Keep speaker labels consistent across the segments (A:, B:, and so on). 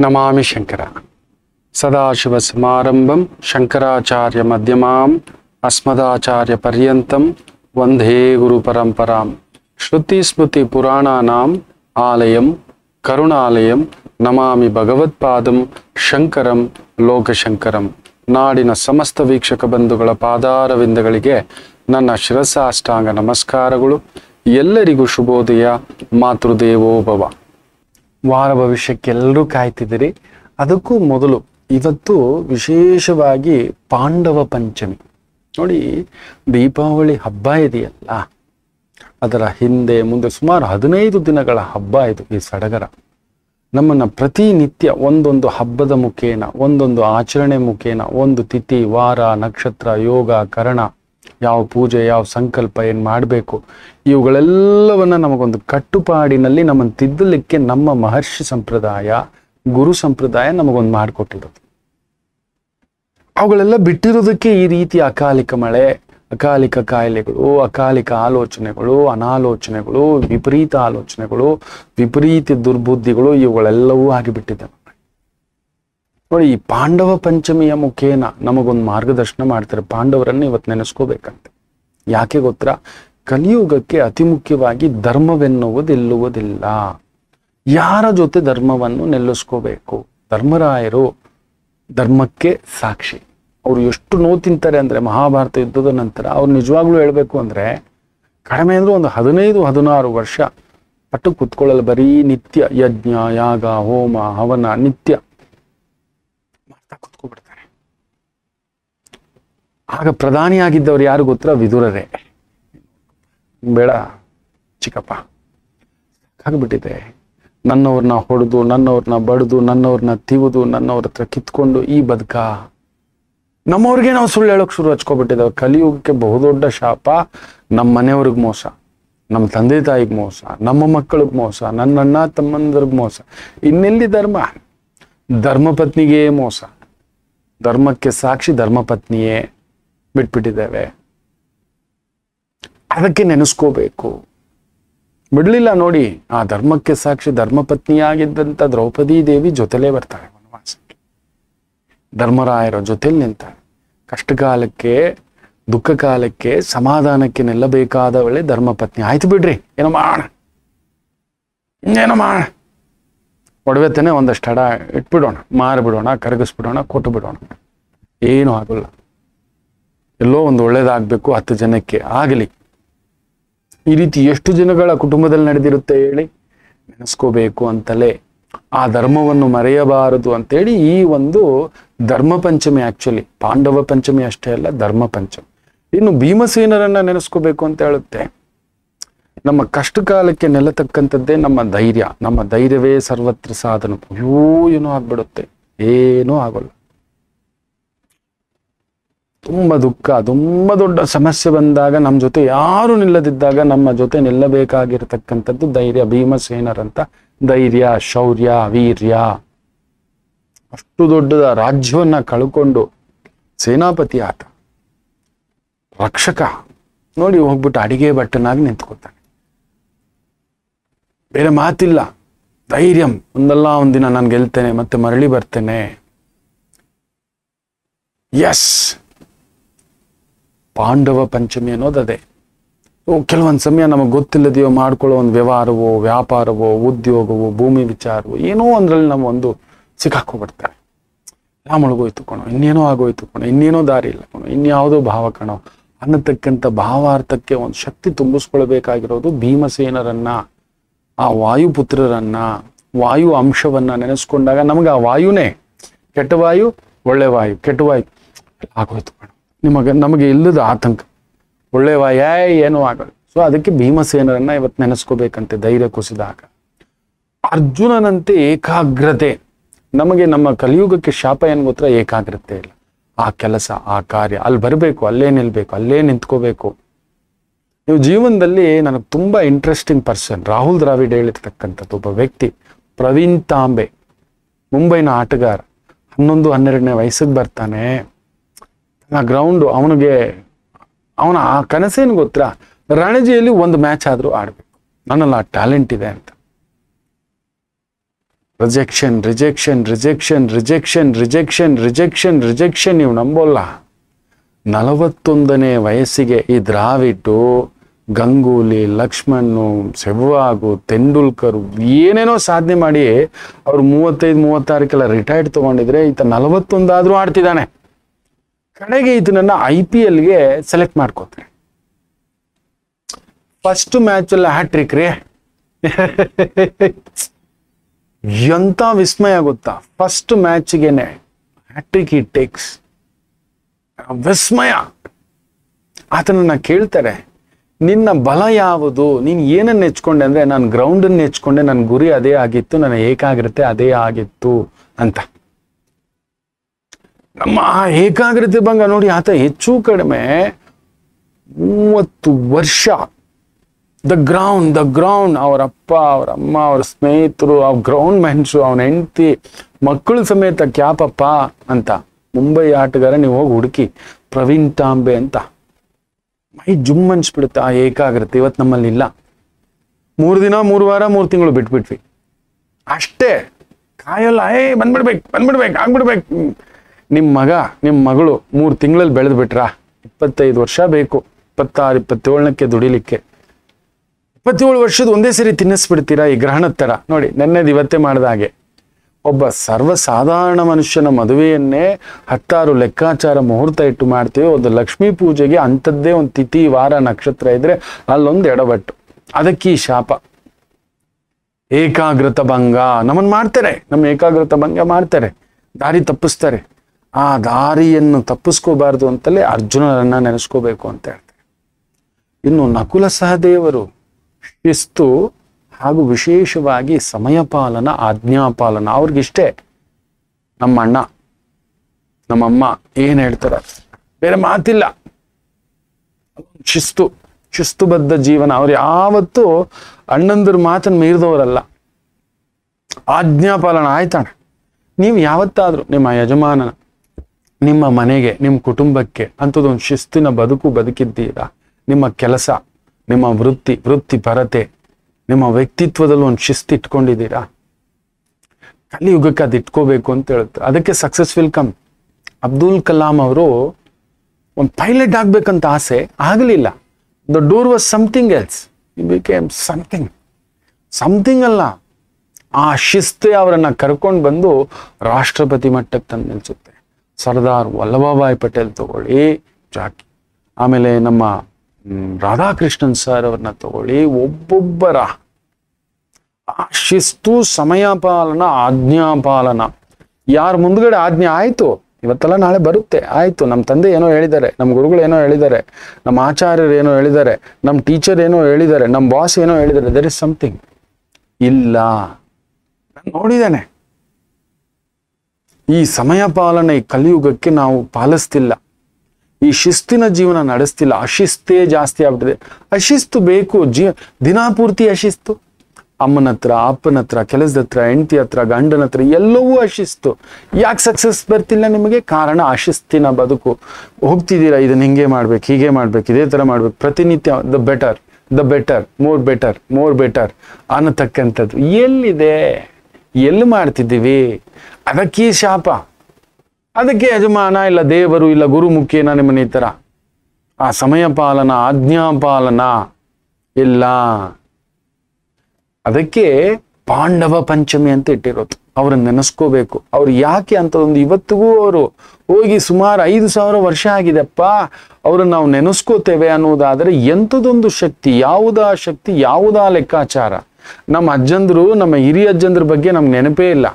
A: ನಮಾಮಿ ಶಂಕರ ಸದಾಶಿವಸಮಾರಂಭಂ ಶಂಕರಾಚಾರ್ಯ ಮಧ್ಯಮಾಂ ಅಸ್ಮದಾಚಾರ್ಯ ಪರ್ಯಂತಂ ವಂದೇ ಗುರು ಪರಂಪರಾಂ ಶ್ರುತಿ ಸ್ಮೃತಿ ಪುರಾಣಾನಾಂ ಆಲಯಂ ಕರುಣಾಲಯಂ ನಮಾಮಿ ಭಗವತ್ಪಾದಂ ಶಂಕರಂ ಲೋಕಶಂಕರಂ ನಾಡಿನ ಸಮಸ್ತ ವೀಕ್ಷಕ ಬಂಧುಗಳ ಪಾದಾರವಿಂದಗಳಿಗೆ ನನ್ನ ಶಿರಸಾಷ್ಟಾಂಗ ನಮಸ್ಕಾರಗಳು ಎಲ್ಲರಿಗೂ ಶುಭೋದಯ ಮಾತೃದೇವೋ ಭವ ವಾರ ಭವಿಷ್ಯಕ್ಕೆ ಎಲ್ಲರೂ ಕಾಯ್ತಿದ್ದೀರಿ ಅದಕ್ಕೂ ಮೊದಲು ಇವತ್ತು ವಿಶೇಷವಾಗಿ ಪಾಂಡವ ಪಂಚಮಿ ನೋಡಿ ದೀಪಾವಳಿ ಹಬ್ಬ ಇದೆಯಲ್ಲ ಅದರ ಹಿಂದೆ ಮುಂದೆ ಸುಮಾರು ಹದಿನೈದು ದಿನಗಳ ಹಬ್ಬ ಇದು ಈ ಸಡಗರ ನಮ್ಮನ್ನ ಪ್ರತಿನಿತ್ಯ ಒಂದೊಂದು ಹಬ್ಬದ ಮುಖೇನ ಒಂದೊಂದು ಆಚರಣೆ ಮುಖೇನ ಒಂದು ತಿಥಿ ವಾರ ನಕ್ಷತ್ರ ಯೋಗ ಕರಣ ಯಾವ ಪೂಜೆ ಯಾವ ಸಂಕಲ್ಪ ಏನು ಮಾಡಬೇಕು ಇವುಗಳೆಲ್ಲವನ್ನ ನಮಗೊಂದು ಕಟ್ಟುಪಾಡಿನಲ್ಲಿ ನಮ್ಮನ್ನು ತಿದ್ದಲಿಕ್ಕೆ ನಮ್ಮ ಮಹರ್ಷಿ ಸಂಪ್ರದಾಯ ಗುರು ಸಂಪ್ರದಾಯ ನಮಗೊಂದು ಮಾಡಿಕೊಟ್ಟಿರೋದು ಅವುಗಳೆಲ್ಲ ಬಿಟ್ಟಿರೋದಕ್ಕೆ ಈ ರೀತಿ ಅಕಾಲಿಕ ಮಳೆ ಅಕಾಲಿಕ ಕಾಯಿಲೆಗಳು ಅಕಾಲಿಕ ಆಲೋಚನೆಗಳು ಅನಾಲೋಚನೆಗಳು ವಿಪರೀತ ಆಲೋಚನೆಗಳು ವಿಪರೀತ ದುರ್ಬುದ್ಧಿಗಳು ಇವುಗಳೆಲ್ಲವೂ ಆಗಿಬಿಟ್ಟಿದೆ ನೋಡಿ ಈ ಪಾಂಡವ ಪಂಚಮಿಯ ಮುಖೇನ ನಮಗೊಂದು ಮಾರ್ಗದರ್ಶನ ಮಾಡ್ತಾರೆ ಪಾಂಡವರನ್ನ ಇವತ್ತು ನೆನೆಸ್ಕೋಬೇಕಂತೆ ಯಾಕೆ ಗೊತ್ತಾ ಕಲಿಯುಗಕ್ಕೆ ಅತಿ ಮುಖ್ಯವಾಗಿ ಧರ್ಮವೆನ್ನುವುದಿಲ್ಲುವುದಿಲ್ಲ ಯಾರ ಜೊತೆ ಧರ್ಮವನ್ನು ನಿಲ್ಲಿಸ್ಕೋಬೇಕು ಧರ್ಮರಾಯರು ಧರ್ಮಕ್ಕೆ ಸಾಕ್ಷಿ ಅವರು ಎಷ್ಟು ನೋವು ತಿಂತಾರೆ ಅಂದ್ರೆ ಮಹಾಭಾರತ ಯುದ್ಧದ ನಂತರ ಅವ್ರು ನಿಜವಾಗ್ಲೂ ಹೇಳ್ಬೇಕು ಅಂದ್ರೆ ಕಡಿಮೆ ಅಂದ್ರೆ ಒಂದು ಹದಿನೈದು ಹದಿನಾರು ವರ್ಷ ಪಟ್ಟು ಕುತ್ಕೊಳ್ಳಲು ಬರೀ ನಿತ್ಯ ಯಜ್ಞ ಯಾಗ ಹೋಮ ಹವನ ನಿತ್ಯ ಮಾಡ್ತಾ ಕುತ್ಕೊಬಿಡ್ತಾರೆ ಆಗ ಪ್ರಧಾನಿಯಾಗಿದ್ದವ್ರು ಯಾರು ಗೊತ್ತರ ವಿದುರರೇ ಬೇಡ ಚಿಕ್ಕಪ್ಪ ಸಾಕಾಗ್ಬಿಟ್ಟಿದೆ ನನ್ನವ್ರನ್ನ ಹೊಡೆದು ನನ್ನವ್ರನ್ನ ಬಡ್ದು ನನ್ನವ್ರನ್ನ ತಿವುದು ನನ್ನವ್ರ ಹತ್ರ ಕಿತ್ಕೊಂಡು ಈ ಬದುಕ ನಮ್ಮವ್ರಿಗೆ ನಾವು ಸುಳ್ಳು ಹೇಳೋಕೆ ಶುರು ಹಚ್ಕೊಬಿಟ್ಟಿದ್ದೇವೆ ಕಲಿಯುಗಕ್ಕೆ ಬಹುದೊಡ್ಡ ಶಾಪ ನಮ್ಮ ಮನೆಯವ್ರಿಗೆ ಮೋಸ ನಮ್ಮ ತಂದೆ ತಾಯಿಗೆ ಮೋಸ ನಮ್ಮ ಮಕ್ಕಳಿಗೆ ಮೋಸ ನನ್ನ ಅಣ್ಣ ತಮ್ಮಂದ್ರಿಗೆ ಮೋಸ ಇನ್ನೆಲ್ಲಿ ಧರ್ಮ ಧರ್ಮಪತ್ನಿಗೆ ಮೋಸ ಧರ್ಮಕ್ಕೆ ಸಾಕ್ಷಿ ಧರ್ಮಪತ್ನಿಯೇ ಬಿಟ್ಬಿಟ್ಟಿದ್ದೇವೆ ಅದಕ್ಕೆ ನೆನೆಸ್ಕೋಬೇಕು ಬಿಡ್ಲಿಲ್ಲ ನೋಡಿ ಆ ಧರ್ಮಕ್ಕೆ ಸಾಕ್ಷಿ ಧರ್ಮಪತ್ನಿಯಾಗಿದ್ದಂಥ ದ್ರೌಪದಿ ದೇವಿ ಜೊತೆಲೇ ಬರ್ತಾಳೆ ವನವಾಸಕ್ಕೆ ಧರ್ಮರಾಯರ ಜೊತೆಲಿ ನಿಂತಾಳೆ ಕಷ್ಟಕಾಲಕ್ಕೆ ದುಃಖ ಕಾಲಕ್ಕೆ ಸಮಾಧಾನಕ್ಕೆ ನಿಲ್ಲಬೇಕಾದವಳೆ ಧರ್ಮಪತ್ನಿ ಆಯ್ತು ಬಿಡ್ರಿ ಏನೋ ಮಾಡೋಣ ಇನ್ನೇನೋ ಮಾಡೋಣ ಒಡವೆ ತಾನೆ ಒಂದಷ್ಟು ಹಡ ಇಟ್ಬಿಡೋಣ ಮಾರಿಬಿಡೋಣ ಕರಗಿಸ್ಬಿಡೋಣ ಕೊಟ್ಟು ಬಿಡೋಣ ಏನೂ ಆಗೋಲ್ಲ ಎಲ್ಲೋ ಒಂದು ಒಳ್ಳೇದಾಗಬೇಕು ಹತ್ತು ಜನಕ್ಕೆ ಆಗಲಿ ಈ ರೀತಿ ಎಷ್ಟು ಜನಗಳ ಕುಟುಂಬದಲ್ಲಿ ನಡೆದಿರುತ್ತೆ ಹೇಳಿ ನೆನೆಸ್ಕೋಬೇಕು ಅಂತಲೇ ಆ ಧರ್ಮವನ್ನು ಮರೆಯಬಾರದು ಅಂತೇಳಿ ಈ ಒಂದು ಧರ್ಮ ಪಂಚಮಿ ಆಕ್ಚುಲಿ ಪಾಂಡವ ಪಂಚಮಿ ಅಷ್ಟೇ ಅಲ್ಲ ಧರ್ಮ ಪಂಚಮಿ ಇನ್ನು ಭೀಮಸೇನರನ್ನ ನೆನೆಸ್ಕೋಬೇಕು ಅಂತ ಹೇಳುತ್ತೆ ನಮ್ಮ ಕಷ್ಟ ಕಾಲಕ್ಕೆ ನೆಲತಕ್ಕಂಥದ್ದೇ ನಮ್ಮ ಧೈರ್ಯ ನಮ್ಮ ಧೈರ್ಯವೇ ಸರ್ವತ್ರ ಸಾಧನ ಅಯ್ಯೋ ಏನೋ ಆಗ್ಬಿಡುತ್ತೆ ಏನೂ ಆಗೋಲ್ಲ ತುಂಬ ದುಃಖ ತುಂಬ ದೊಡ್ಡ ಸಮಸ್ಯೆ ಬಂದಾಗ ನಮ್ಮ ಜೊತೆ ಯಾರು ನಿಲ್ಲದಿದ್ದಾಗ ನಮ್ಮ ಜೊತೆ ನಿಲ್ಲಬೇಕಾಗಿರತಕ್ಕಂಥದ್ದು ಧೈರ್ಯ ಭೀಮಸೇನರಂತ ಧೈರ್ಯ ಶೌರ್ಯ ವೀರ್ಯ ಅಷ್ಟು ದೊಡ್ಡದ ರಾಜ್ಯವನ್ನ ಕಳ್ಕೊಂಡು ಸೇನಾಪತಿ ಆತ ರಕ್ಷಕ ನೋಡಿ ಹೋಗ್ಬಿಟ್ಟು ಅಡಿಗೆ ಭಟ್ಟನಾಗಿ ನಿಂತ್ಕೋತಾನೆ ಬೇರೆ ಮಾತಿಲ್ಲ ಧೈರ್ಯಂ ಒಂದಲ್ಲ ಒಂದಿನ ನಾನು ಗೆಲ್ತೇನೆ ಮತ್ತೆ ಮರಳಿ ಬರ್ತೇನೆ ಎಸ್ ಪಾಂಡವ ಪಂಚಮಿ ಅನ್ನೋದು ಅದೇ ಕೆಲವೊಂದು ಸಮಯ ನಮಗೆ ಗೊತ್ತಿಲ್ಲದೆಯೋ ಮಾಡ್ಕೊಳ್ಳೋ ಒಂದು ವ್ಯವಹಾರವೋ ವ್ಯಾಪಾರವೋ ಉದ್ಯೋಗವೋ ಭೂಮಿ ವಿಚಾರವೋ ಏನೋ ಒಂದ್ರಲ್ಲಿ ನಾವು ಒಂದು ಸಿಕ್ಕಾಕೋಬಿಡ್ತಾರೆ ಯಾ ಮುಳುಗೋಯ್ತು ಕಣೋ ಇನ್ನೇನೋ ಆಗೋಯ್ತು ಕಣೋ ಇನ್ನೇನೋ ದಾರಿ ಇಲ್ಲ ಕಣೋ ಇನ್ಯಾವುದೋ ಭಾವ ಕಣೋ ಅನ್ನತಕ್ಕಂಥ ಭಾವಾರ್ಥಕ್ಕೆ ಒಂದು ಶಕ್ತಿ ತುಂಬಿಸ್ಕೊಳ್ಬೇಕಾಗಿರೋದು ಭೀಮಸೇನರನ್ನ ಆ ವಾಯುಪುತ್ರರನ್ನ ವಾಯು ಅಂಶವನ್ನ ನೆನೆಸ್ಕೊಂಡಾಗ ನಮಗೆ ಆ ವಾಯುನೇ ಕೆಟ್ಟ ವಾಯು ಒಳ್ಳೆ ವಾಯು ಕೆಟ್ಟ ವಾಯು ಆಗೋಯ್ತು ಕಣೋ ನಿಮಗೆ ನಮಗೆ ಇಲ್ಲದ ಆತಂಕ ಒಳ್ಳೆ ವಾಯ ಏನೂ ಆಗಲ್ಲ ಸೊ ಅದಕ್ಕೆ ಭೀಮಸೇನರನ್ನ ಇವತ್ತು ನೆನೆಸ್ಕೋಬೇಕಂತೆ ಧೈರ್ಯ ಕುಸಿದಾಗ ಅರ್ಜುನನಂತೆ ಏಕಾಗ್ರತೆ ನಮಗೆ ನಮ್ಮ ಕಲಿಯುಗಕ್ಕೆ ಶಾಪ ಏನು ಗೊತ್ತಾ ಏಕಾಗ್ರತೆ ಇಲ್ಲ ಆ ಕೆಲಸ ಆ ಕಾರ್ಯ ಅಲ್ಲಿ ಬರಬೇಕು ಅಲ್ಲೇ ನಿಲ್ಬೇಕು ಅಲ್ಲೇ ನಿಂತ್ಕೋಬೇಕು ನೀವು ಜೀವನದಲ್ಲಿ ನನಗೆ ತುಂಬಾ ಇಂಟ್ರೆಸ್ಟಿಂಗ್ ಪರ್ಸನ್ ರಾಹುಲ್ ದ್ರಾವಿಡ್ ಹೇಳಿರ್ತಕ್ಕಂಥದ್ದು ಒಬ್ಬ ವ್ಯಕ್ತಿ ಪ್ರವೀಣ್ ತಾಂಬೆ ಮುಂಬೈನ ಆಟಗಾರ ಹನ್ನೊಂದು ಹನ್ನೆರಡನೇ ವಯಸ್ಸಿಗೆ ಬರ್ತಾನೆ ಆ ಗ್ರೌಂಡು ಅವನಿಗೆ ಅವನ ಆ ಕನಸೇನು ಗೊತ್ತಾ ರಣಜಿಯಲ್ಲಿ ಒಂದು ಮ್ಯಾಚ್ ಆದರೂ ಆಡಬೇಕು ನನ್ನಲ್ಲಿ ಆ ಟ್ಯಾಲೆಂಟ್ ಇದೆ ಅಂತ rejection rejection rejection rejection rejection rejection rejection ನೀವು ನಂಬೋಲ್ಲ ನಲವತ್ತೊಂದನೇ ವಯಸ್ಸಿಗೆ ಈ ದ್ರಾವಿಟ್ಟು ಗಂಗೂಲಿ ಲಕ್ಷ್ಮಣ್ಣು ಸೆಹ್ವಾಗು ತೆಂಡೂಲ್ಕರ್ ಏನೇನೋ ಸಾಧನೆ ಮಾಡಿ ಅವ್ರು ಮೂವತ್ತೈದು ಮೂವತ್ತಾರಕ್ಕೆಲ್ಲ ರಿಟೈರ್ಡ್ ತಗೊಂಡಿದ್ರೆ ಈತ ನಲವತ್ತೊಂದಾದ್ರೂ ಆಡ್ತಿದ್ದಾನೆ ಕಡೆಗೆ ಇದನ್ನ ಐ ಪಿ ಎಲ್ಗೆ ಸೆಲೆಕ್ಟ್ ಮಾಡ್ಕೋತಾರೆ ಫಸ್ಟ್ ಮ್ಯಾಚ್ ಅಲ್ಲಿ ಹ್ಯಾಟ್ರಿಕ್ ರೀ ಎಂತ ವಿಸ್ಮಯ ಗೊತ್ತಾ ಫಸ್ಟ್ ಮ್ಯಾಚ್ಗೆನೆ ಹ್ಯಾಟ್ರಿಕ್ ಈ ಟೇಕ್ಸ್ ವಿಸ್ಮಯ ಆತನನ್ನ ಕೇಳ್ತಾರೆ ನಿನ್ನ ಬಲ ಯಾವುದು ನೀನ್ ಏನನ್ನ ನೆಚ್ಕೊಂಡೆ ಅಂದ್ರೆ ನಾನು ಗ್ರೌಂಡನ್ನ ನೆಚ್ಕೊಂಡೆ ನನ್ನ ಗುರಿ ಅದೇ ಆಗಿತ್ತು ನನ್ನ ಏಕಾಗ್ರತೆ ಅದೇ ಆಗಿತ್ತು ಅಂತ ನಮ್ಮ ಆ ಏಕಾಗ್ರತೆ ಭಂಗ ನೋಡಿ ಆತ ಹೆಚ್ಚು ಕಡಿಮೆ ಮೂವತ್ತು ವರ್ಷ ದ ಗ್ರೌಂಡ್ ದ ಗ್ರೌಂಡ್ ಅವ್ರ ಅಪ್ಪ ಅವ್ರ ಅಮ್ಮ ಅವ್ರ ಸ್ನೇಹಿತರು ಅವ್ರ ಗ್ರೌಂಡ್ ಮೆನ್ಸು ಅವನ ಹೆಂಡತಿ ಮಕ್ಕಳು ಸಮೇತ ಕ್ಯಾಪಪ್ಪ ಅಂತ ಮುಂಬೈ ಆಟಗಾರ ನೀವು ಹೋಗಿ ಹುಡುಕಿ ಪ್ರವೀಣ್ ತಾಂಬೆ ಅಂತ ಮೈ ಜುಮ್ ಅನ್ಸ್ಬಿಡುತ್ತೆ ಆ ಏಕಾಗ್ರತೆ ಇವತ್ತು ನಮ್ಮಲ್ಲಿ ಇಲ್ಲ ಮೂರು ದಿನ ಮೂರು ವಾರ ಮೂರು ತಿಂಗಳು ಬಿಟ್ಬಿಟ್ವಿ ಅಷ್ಟೇ ಕಾಯಲ್ಲ ಏ ಬಂದ್ಬಿಡ್ಬೇಕು ಬಂದ್ಬಿಡ್ಬೇಕು ಆಗ್ಬಿಡ್ಬೇಕು ಹ್ಮ್. ನಿಮ್ ಮಗ ನಿಮ್ ಮಗಳು ಮೂರು ತಿಂಗಳಲ್ಲಿ ಬೆಳೆದು ಬಿಟ್ರಾ ಇಪ್ಪತ್ತೈದು ವರ್ಷ ಬೇಕು ಇಪ್ಪತ್ತಾರು ಇಪ್ಪತ್ತೇಳನಕ್ಕೆ ದುಡಿಲಿಕ್ಕೆ ಇಪ್ಪತ್ತೇಳು ವರ್ಷದ ಒಂದೇ ಸರಿ ತಿನ್ನಿಸ್ಬಿಡ್ತೀರಾ ಈ ಗ್ರಹಣದ ತರ ನೋಡಿ ನೆನ್ನೆದು ಇವತ್ತೇ ಮಾಡಿದ ಹಾಗೆ ಒಬ್ಬ ಸರ್ವಸಾಧಾರಣ ಮನುಷ್ಯನ ಮದುವೆಯನ್ನೇ ಹತ್ತಾರು ಲೆಕ್ಕಾಚಾರ ಮುಹೂರ್ತ ಇಟ್ಟು ಮಾಡ್ತೀವಿ ಒಂದು ಲಕ್ಷ್ಮೀ ಪೂಜೆಗೆ ಅಂಥದ್ದೇ ಒಂದು ತಿಥಿ ವಾರ ನಕ್ಷತ್ರ ಇದ್ರೆ ಅಲ್ಲೊಂದು ಎಡವಟ್ಟು ಅದಕ್ಕೆ ಈ ಶಾಪ ಏಕಾಗ್ರತ ಭಂಗ ನಮ್ಮನ್ನು ಮಾಡ್ತಾರೆ ನಮ್ಮ ಏಕಾಗ್ರತ ಭಂಗ ಮಾಡ್ತಾರೆ ದಾರಿ ತಪ್ಪಿಸ್ತಾರೆ ಆ ದಾರಿಯನ್ನು ತಪ್ಪಿಸ್ಕೋಬಾರ್ದು ಅಂತಲೇ ಅರ್ಜುನರನ್ನ ನೆನೆಸ್ಕೋಬೇಕು ಅಂತ ಹೇಳ್ತಾರೆ ಇನ್ನು ನಕುಲ ಸಹದೇವರು ಶಿಸ್ತು ಹಾಗೂ ವಿಶೇಷವಾಗಿ ಸಮಯಪಾಲನ ಆಜ್ಞಾಪಾಲನ ಅವ್ರಿಗಿಷ್ಟೇ ನಮ್ಮ ಅಣ್ಣ ನಮ್ಮಮ್ಮ ಏನ್ ಹೇಳ್ತಾರ ಬೇರೆ ಮಾತಿಲ್ಲ ಶಿಸ್ತು ಶಿಸ್ತುಬದ್ಧ ಜೀವನ ಅವ್ರು ಯಾವತ್ತೂ ಅಣ್ಣಂದ್ರ ಮಾತನ್ನು ಮೀರಿದವರಲ್ಲ ಆಜ್ಞಾಪಾಲನ ಆಯ್ತಣ್ಣ ನೀವು ಯಾವತ್ತಾದ್ರೂ ನಿಮ್ಮ ಯಜಮಾನನ ನಿಮ್ಮ ಮನೆಗೆ ನಿಮ್ಮ ಕುಟುಂಬಕ್ಕೆ ಅಂಥದ್ದೊಂದು ಶಿಸ್ತಿನ ಬದುಕು ಬದುಕಿದ್ದೀರಾ ನಿಮ್ಮ ಕೆಲಸ ನಿಮ್ಮ ವೃತ್ತಿ ವೃತ್ತಿಪರತೆ ನಿಮ್ಮ ವ್ಯಕ್ತಿತ್ವದಲ್ಲಿ ಒಂದು ಶಿಸ್ತು ಇಟ್ಕೊಂಡಿದ್ದೀರಾ ಕಲಿಯುಗಕ್ಕೆ ಅದು ಇಟ್ಕೋಬೇಕು ಅಂತ ಹೇಳುತ್ತೆ ಅದಕ್ಕೆ ಸಕ್ಸಸ್ಫುಲ್ ಕಮ್ ಅಬ್ದುಲ್ ಕಲಾಂ ಅವರು ಒಂದು ಪೈಲಟ್ ಆಗ್ಬೇಕಂತ ಆಸೆ ಆಗಲಿಲ್ಲ the door was something else became something something ಅಲ್ಲ ಆ ಶಿಸ್ತೆ ಅವರನ್ನ ಕರ್ಕೊಂಡು ಬಂದು ರಾಷ್ಟ್ರಪತಿ ಮಟ್ಟಕ್ಕೆ ತಂದು ನಿಲ್ಸುತ್ತೆ ಸರ್ದಾರ್ ವಲ್ಲಭಭಾಯ್ ಪಟೇಲ್ ತಗೊಳ್ಳಿ ಜಾಕಿ ಆಮೇಲೆ ನಮ್ಮ ಮ್, ರಾಧಾಕೃಷ್ಣನ್ ಸರ್ ಅವ್ರನ್ನ ತಗೊಳ್ಳಿ ಒಬ್ಬೊಬ್ಬರ ಆ ಶಿಸ್ತು ಸಮಯ ಪಾಲನ ಆಜ್ಞಾಪಾಲನ ಯಾರ ಮುಂದ್ಗಡೆ ಆಜ್ಞೆ ಆಯ್ತು ಇವತ್ತೆಲ್ಲ ನಾಳೆ ಬರುತ್ತೆ ಆಯ್ತು ನಮ್ಮ ತಂದೆ ಏನೋ ಹೇಳಿದ್ದಾರೆ ನಮ್ಮ ಗುರುಗಳು ಏನೋ ಹೇಳಿದ್ದಾರೆ ನಮ್ಮ ಆಚಾರ್ಯರು ಏನೋ ಹೇಳಿದ್ದಾರೆ ನಮ್ಮ ಟೀಚರ್ ಏನೋ ಹೇಳಿದ್ದಾರೆ ನಮ್ಮ ಬಾಸ್ ಏನೋ ಹೇಳಿದ್ದಾರೆ ದರ್ ಇಸ್ ಸಮಥಿಂಗ್ ಇಲ್ಲ ನಾನು ನೋಡಿದ್ದೇನೆ ಈ ಸಮಯ ಪಾಲನೆ ಈ ಕಲಿಯುಗಕ್ಕೆ ನಾವು ಪಾಲಿಸ್ತಿಲ್ಲ ಈ ಶಿಸ್ತಿನ ಜೀವನ ನಡೆಸ್ತಿಲ್ಲ ಅಶಿಸ್ತೇ ಜಾಸ್ತಿ ಆಗ್ಬಿಟ್ಟಿದೆ ಅಶಿಸ್ತು ಬೇಕು ಜೀ ದಿನಾಪೂರ್ತಿ ಅಶಿಸ್ತು ಅಮ್ಮನ ಹತ್ರ ಅಪ್ಪನ ಹತ್ರ ಕೆಲಸದ ಹತ್ರ ಹೆಂಡತಿ ಹತ್ರ ಗಂಡನ ಹತ್ರ ಎಲ್ಲವೂ ಅಶಿಸ್ತು ಯಾಕೆ ಸಕ್ಸಸ್ ಬರ್ತಿಲ್ಲ ನಿಮಗೆ ಕಾರಣ ಅಶಿಸ್ತಿನ ಬದುಕು ಹೋಗ್ತಿದ್ದೀರಾ ಇದನ್ನ ಹಿಂಗೆ ಮಾಡ್ಬೇಕು ಹೀಗೆ ಮಾಡ್ಬೇಕು ಇದೇ ತರ ಮಾಡ್ಬೇಕು ಪ್ರತಿನಿತ್ಯ the better the better more better more better ಅನ್ನತಕ್ಕಂಥದ್ದು ಎಲ್ಲಿದೆ ಎಲ್ಲಿ ಮಾಡ್ತಿದ್ದೀವಿ ಅದಕ್ಕೆ ಈ ಶಾಪ ಅದಕ್ಕೆ ಯಜಮಾನ ಇಲ್ಲ ದೇವರು ಇಲ್ಲ ಗುರು ಮುಖೇನ ನಿಮ್ಮನ್ನ ಈ ತರ ಆ ಸಮಯ ಪಾಲನ ಆಜ್ಞಾಪಾಲನ ಇಲ್ಲ ಅದಕ್ಕೆ ಪಾಂಡವ ಪಂಚಮಿ ಅಂತ ಇಟ್ಟಿರೋದು ಅವ್ರನ್ನ ನೆನೆಸ್ಕೋಬೇಕು ಅವ್ರು ಯಾಕೆ ಅಂತ ಒಂದು ಇವತ್ತಿಗೂ ಅವರು ಹೋಗಿ ಸುಮಾರು ಐದು ಸಾವಿರ ವರ್ಷ ಆಗಿದೆಪ್ಪ ಅವ್ರನ್ನ ನಾವು ನೆನೆಸ್ಕೋತೇವೆ ಅನ್ನೋದಾದ್ರೆ ಎಂಥದೊಂದು ಶಕ್ತಿ ಯಾವುದಾ ಶಕ್ತಿ ಯಾವುದಾ ಲೆಕ್ಕಾಚಾರ ನಮ್ಮ ಅಜ್ಜಂದ್ರು ನಮ್ಮ ಹಿರಿಯ ಅಜ್ಜಂದ್ರ ಬಗ್ಗೆ ನಮ್ಗೆ ನೆನಪೇ ಇಲ್ಲ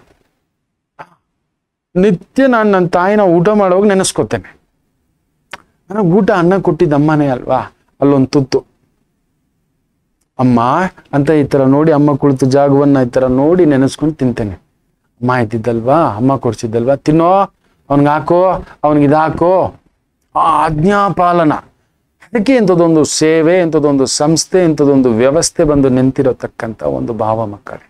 A: ನಿತ್ಯ ನಾನು ನನ್ನ ತಾಯಿನ ಊಟ ಮಾಡುವಾಗ ನೆನೆಸ್ಕೋತೇನೆ ನನಗೆ ಊಟ ಅನ್ನ ಕೊಟ್ಟಿದ್ದ ಅಮ್ಮನೇ ಅಲ್ವಾ ಅಲ್ಲೊಂದು ತುತ್ತು ಅಮ್ಮ ಅಂತ ಈ ತರ ನೋಡಿ ಅಮ್ಮ ಕುಳಿತು ಜಾಗವನ್ನ ಈ ತರ ನೋಡಿ ನೆನೆಸ್ಕೊಂಡು ತಿಂತೇನೆ ಅಮ್ಮ ಇದ್ದಿದ್ದಲ್ವಾ ಅಮ್ಮ ಕೊಡ್ಸಿದ್ದಲ್ವಾ ತಿನ್ನೋ ಅವನ್ಗೆ ಹಾಕೋ ಅವನಿಗೆ ಇದಾಕೋ ಆ ಆಜ್ಞಾಪಾಲನ ಅದಕ್ಕೆ ಇಂಥದ್ದೊಂದು ಸೇವೆ ಇಂಥದ್ದೊಂದು ಸಂಸ್ಥೆ ಇಂಥದ್ದೊಂದು ವ್ಯವಸ್ಥೆ ಬಂದು ನಿಂತಿರತಕ್ಕಂಥ ಒಂದು ಭಾವ ಮಕ್ಕಳೇ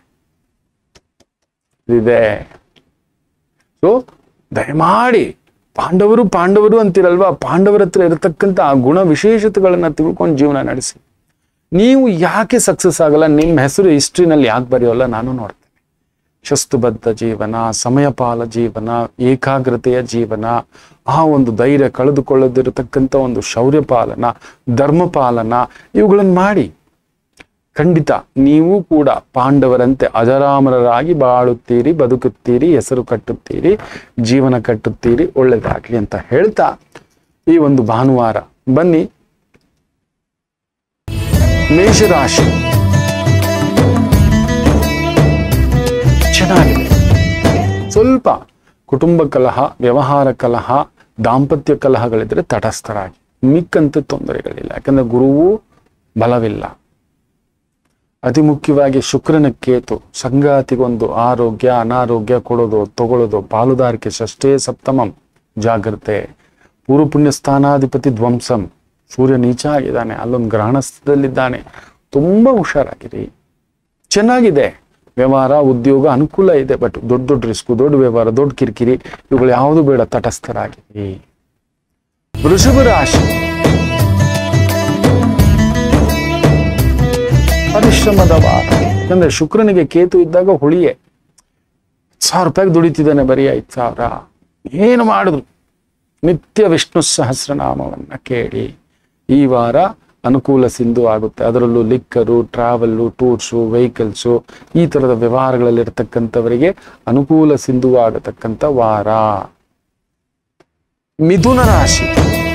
A: ಇದೆ ಸೊ ದಯಮಾಡಿ ಪಾಂಡವರು ಪಾಂಡವರು ಅಂತಿರಲ್ವಾ ಪಾಂಡವರ ಹತ್ರ ಇರತಕ್ಕಂಥ ಆ ಗುಣ ವಿಶೇಷತೆಗಳನ್ನ ತಿಳ್ಕೊಂಡು ಜೀವನ ನಡೆಸಿ ನೀವು ಯಾಕೆ ಸಕ್ಸಸ್ ಆಗಲ್ಲ ನಿಮ್ಮ ಹೆಸರು ಹಿಸ್ಟ್ರಿನಲ್ಲಿ ಯಾಕೆ ಬರೆಯೋಲ್ಲ ನಾನು ನೋಡ್ತೇನೆ ಶಿಸ್ತುಬದ್ಧ ಜೀವನ ಸಮಯಪಾಲ ಜೀವನ ಏಕಾಗ್ರತೆಯ ಜೀವನ ಆ ಒಂದು ಧೈರ್ಯ ಕಳೆದುಕೊಳ್ಳದಿರತಕ್ಕಂಥ ಒಂದು ಶೌರ್ಯ ಪಾಲನ ಧರ್ಮ ಪಾಲನ ಇವುಗಳನ್ನು ಮಾಡಿ ಖಂಡಿತ ನೀವು ಕೂಡ ಪಾಂಡವರಂತೆ ಅಜರಾಮರರಾಗಿ ಬಾಳುತ್ತೀರಿ ಬದುಕುತ್ತೀರಿ ಹೆಸರು ಕಟ್ಟುತ್ತೀರಿ ಜೀವನ ಕಟ್ಟುತ್ತೀರಿ ಒಳ್ಳೆದಾಗ್ಲಿ ಅಂತ ಹೇಳ್ತಾ ಈ ಒಂದು ಭಾನುವಾರ ಬನ್ನಿ ಮೇಷರಾಶಿ ಚೆನ್ನಾಗಿದೆ ಸ್ವಲ್ಪ ಕುಟುಂಬ ಕಲಹ ವ್ಯವಹಾರ ಕಲಹ ದಾಂಪತ್ಯ ಕಲಹಗಳಿದ್ರೆ ತಟಸ್ಥರಾಗಿ ಮಿಕ್ಕಂತ ತೊಂದರೆಗಳಿಲ್ಲ ಯಾಕಂದ್ರೆ ಗುರುವು ಬಲವಿಲ್ಲ ಅತಿ ಮುಖ್ಯವಾಗಿ ಶುಕ್ರನ ಕೇತು ಸಂಗಾತಿಗೊಂದು ಆರೋಗ್ಯ ಅನಾರೋಗ್ಯ ಕೊಡೋದು ತಗೊಳ್ಳೋದು ಪಾಲುದಾರಿಕೆ ಷಷ್ಠೇ ಸಪ್ತಮಂ ಜಾಗ್ರತೆ ಪೂರ್ವ ಪುಣ್ಯ ಸ್ಥಾನಾಧಿಪತಿ ಧ್ವಂಸಂ ಸೂರ್ಯ ನೀಚ ಆಗಿದ್ದಾನೆ ಅಲ್ಲೊಂದು ಗ್ರಹಣಸ್ಥದಲ್ಲಿದ್ದಾನೆ ತುಂಬಾ ಹುಷಾರಾಗಿರಿ ಚೆನ್ನಾಗಿದೆ ವ್ಯವಹಾರ ಉದ್ಯೋಗ ಅನುಕೂಲ ಇದೆ ಬಟ್ ದೊಡ್ಡ ದೊಡ್ಡ ರಿಸ್ಕು ದೊಡ್ಡ ವ್ಯವಹಾರ ದೊಡ್ಡ ಕಿರಿಕಿರಿ ಇವುಗಳು ಯಾವುದು ಬೇಡ ತಟಸ್ಥರಾಗಿರಿ ವೃಷಭ ರಾಶಿ ಪರಿಶ್ರಮದ ವಾರ ಯಾಕಂದ್ರೆ ಶುಕ್ರನಿಗೆ ಕೇತು ಇದ್ದಾಗ ಹುಳಿಯೇ ಸಾವಿರ ರೂಪಾಯಿಗೆ ದುಡಿತಿದ್ದಾನೆ ಬರೀ ಐದು ಸಾವಿರ ಏನು ಮಾಡಿದ್ರು ನಿತ್ಯ ವಿಷ್ಣು ಸಹಸ್ರನಾಮವನ್ನ ಕೇಳಿ ಈ ವಾರ ಅನುಕೂಲ ಸಿಂಧು ಆಗುತ್ತೆ ಅದರಲ್ಲೂ ಲಿಕ್ಕರು ಟ್ರಾವೆಲ್ಲು ಟೂರ್ಸು ವೆಹಿಕಲ್ಸು ಈ ತರದ ವ್ಯವಹಾರಗಳಲ್ಲಿರ್ತಕ್ಕಂಥವರಿಗೆ ಅನುಕೂಲ ಸಿಂಧು ಆಗತಕ್ಕಂಥ ವಾರ ಮಿಥುನ ರಾಶಿ